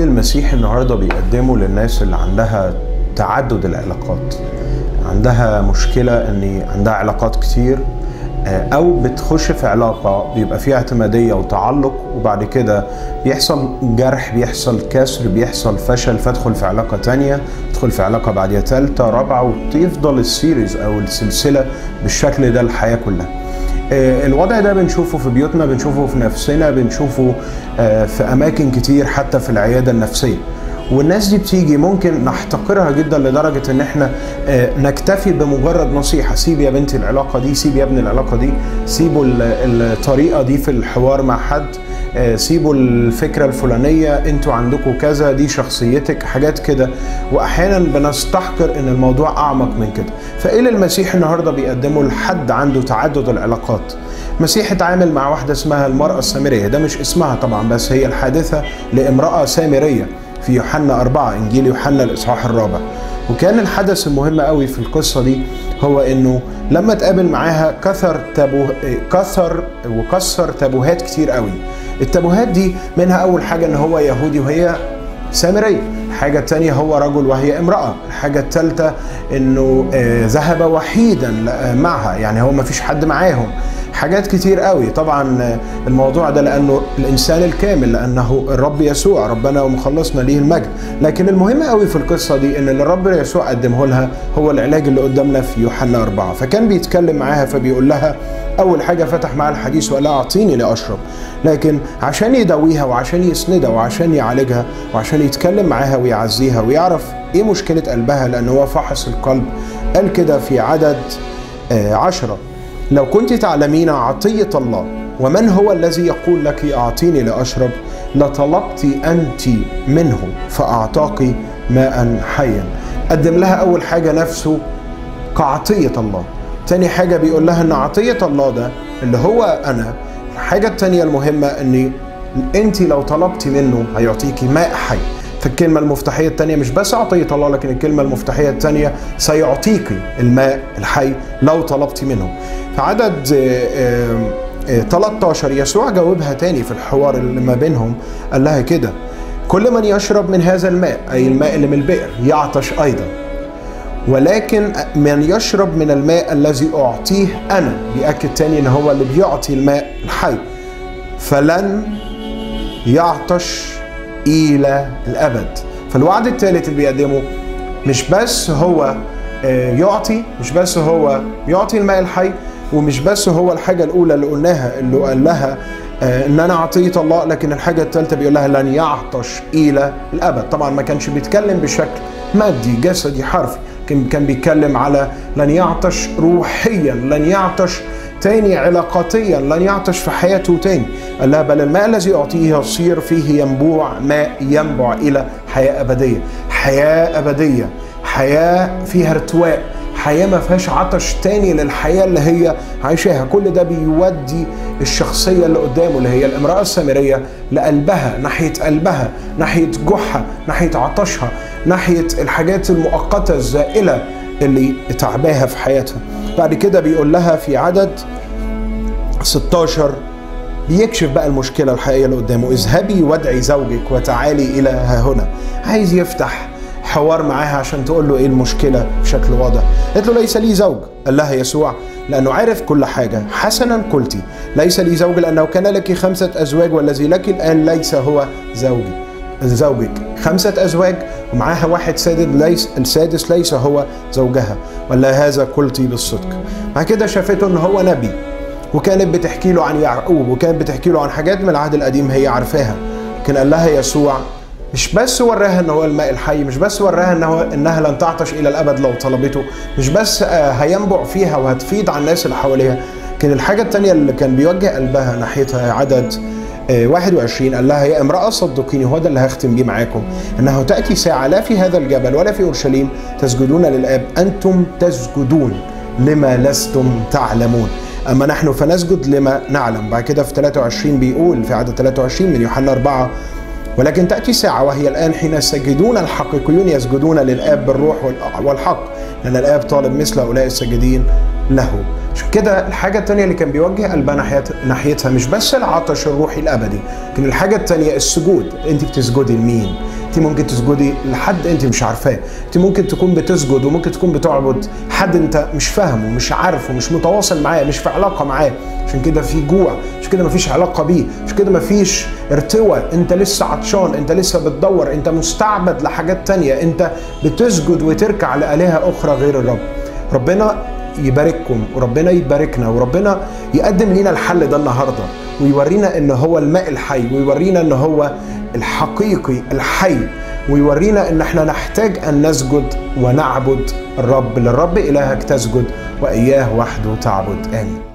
المسيح النهارده بيقدمه للناس اللي عندها تعدد العلاقات عندها مشكلة ان عندها علاقات كتير او بتخش في علاقة بيبقى فيها اعتمادية وتعلق وبعد كده بيحصل جرح بيحصل كسر بيحصل فشل فادخل في علاقة تانية تدخل في علاقة بعديها تالتة رابعة وتفضل السيريز او السلسلة بالشكل ده الحياة كلها الوضع ده بنشوفه في بيوتنا بنشوفه في نفسنا بنشوفه في اماكن كتير حتى في العياده النفسيه والناس دي بتيجي ممكن نحتقرها جدا لدرجه ان احنا نكتفي بمجرد نصيحه سيب يا بنتي العلاقه دي سيب يا ابني العلاقه دي سيبوا الطريقه دي في الحوار مع حد سيبوا الفكره الفلانيه انتوا عندكم كذا دي شخصيتك حاجات كده واحيانا بنستحقر ان الموضوع اعمق من كده فايه اللي المسيح النهارده بيقدمه لحد عنده تعدد العلاقات المسيح اتعامل مع واحده اسمها المراه السامريه ده مش اسمها طبعا بس هي الحادثه لامراه سامريه في يوحنا أربعة إنجيل يوحنا الإصحاح الرابع وكان الحدث المهم قوي في القصة دي هو إنه لما اتقابل معاها كثر تابو كثر وكسر تابوهات كتير قوي التابوهات دي منها أول حاجة إن هو يهودي وهي سامرية الحاجة الثانية هو رجل وهي امرأة الحاجة الثالثة إنه ذهب وحيدا معها يعني هو ما فيش حد معاهم حاجات كتير قوي طبعا الموضوع ده لانه الانسان الكامل لانه الرب يسوع ربنا ومخلصنا ليه المجد لكن المهم قوي في القصه دي ان اللي الرب يسوع قدمه لها هو العلاج اللي قدامنا في يوحنا أربعة فكان بيتكلم معاها فبيقول لها اول حاجه فتح معاها الحديث وقال لها اعطيني لاشرب لكن عشان يداويها وعشان يسندها وعشان يعالجها وعشان يتكلم معاها ويعزيها ويعرف ايه مشكله قلبها لان هو فحص القلب قال كده في عدد عشرة لو كنت تعلمين عطية الله ومن هو الذي يقول لك أعطيني لأشرب لطلبت أنت منه فأعطاك ماء حيا قدم لها أول حاجة نفسه كعطية الله تاني حاجة بيقول لها أن عطية الله ده اللي هو أنا الحاجة التانية المهمة أن أنت لو طلبتي منه هيعطيكي ماء حي فالكلمة المفتاحية الثانية مش بس عطية الله لكن الكلمة المفتاحية الثانية سيعطيك الماء الحي لو طلبت منه في عدد 13 يسوع جاوبها تاني في الحوار اللي ما بينهم قال لها كده كل من يشرب من هذا الماء أي الماء اللي من البئر يعطش أيضا ولكن من يشرب من الماء الذي أعطيه أنا بيأكد تاني إن هو اللي بيعطي الماء الحي فلن يعطش الى الابد فالوعد الثالث اللي بيقدمه مش بس هو يعطي مش بس هو يعطي الماء الحي ومش بس هو الحاجه الاولى اللي قلناها اللي قال لها ان انا عطيه الله لكن الحاجه الثالثه بيقول لها لن يعطش الى الابد طبعا ما كانش بيتكلم بشكل مادي جسدي حرفي كان بيتكلم على لن يعطش روحيا لن يعطش تاني علاقاتيا لن يعطش في حياته تاني قال لها بل الماء الذي يعطيه يصير فيه ينبوع ماء ينبع الى حياه ابديه حياه ابديه حياه فيها ارتواء حياه ما فيهاش عطش تاني للحياه اللي هي عايشاها كل ده بيودي الشخصيه اللي قدامه اللي هي الامراه السامريه لقلبها ناحيه قلبها ناحيه جحها ناحيه عطشها ناحيه الحاجات المؤقته الزائله اللي تعباها في حياتها بعد كده بيقول لها في عدد 16 بيكشف بقى المشكلة الحقيقية اللي قدامه اذهبي وادعي زوجك وتعالي إلى ها هنا عايز يفتح حوار معاها عشان تقول له ايه المشكلة بشكل واضح قالت له ليس لي زوج قال لها يسوع لأنه عرف كل حاجة حسنا قلتي ليس لي زوج لأنه كان لك خمسة أزواج والذي لك الآن ليس هو زوجي زوجك خمسة أزواج ومعاها واحد سادس ليس السادس ليس هو زوجها ولا هذا قلتي بالصدق بعد كده شافته ان هو نبي وكانت بتحكي له عن يعقوب وكانت بتحكي له عن حاجات من العهد القديم هي عارفاها لكن قال لها يسوع مش بس وراها ان هو الماء الحي مش بس وراها ان هو انها لن تعطش الى الابد لو طلبته مش بس هينبع فيها وهتفيض على الناس اللي حواليها لكن الحاجه الثانيه اللي كان بيوجه قلبها ناحيتها عدد 21 قال لها يا امرأة صدقيني هو ده اللي هختم بيه معاكم انه تأتي ساعة لا في هذا الجبل ولا في اورشليم تسجدون للآب انتم تسجدون لما لستم تعلمون اما نحن فنسجد لما نعلم بعد كده في 23 بيقول في عدد 23 من يوحنا 4 ولكن تأتي ساعة وهي الآن حين الساجدون الحقيقيون يسجدون للآب بالروح والحق لأن الآب طالب مثل هؤلاء الساجدين له عشان كده الحاجة التانية اللي كان بيوجه قلبها ناحية ناحيتها مش بس العطش الروحي الأبدي لكن الحاجة التانية السجود أنت بتسجدي لمين؟ أنت ممكن تسجدي لحد أنت مش عارفاه أنت ممكن تكون بتسجد وممكن تكون بتعبد حد أنت مش فاهمه مش عارفه مش متواصل معاه مش في علاقة معاه عشان كده في جوع عشان كده مفيش علاقة بيه عشان كده مفيش ارتوى انت لسه عطشان انت لسه بتدور انت مستعبد لحاجات تانية انت بتسجد وتركع لآلهة أخرى غير الرب ربنا يبارككم وربنا يباركنا وربنا يقدم لنا الحل ده النهارده ويورينا ان هو الماء الحي ويورينا ان هو الحقيقي الحي ويورينا ان احنا نحتاج ان نسجد ونعبد الرب للرب الهك تسجد واياه وحده تعبد امين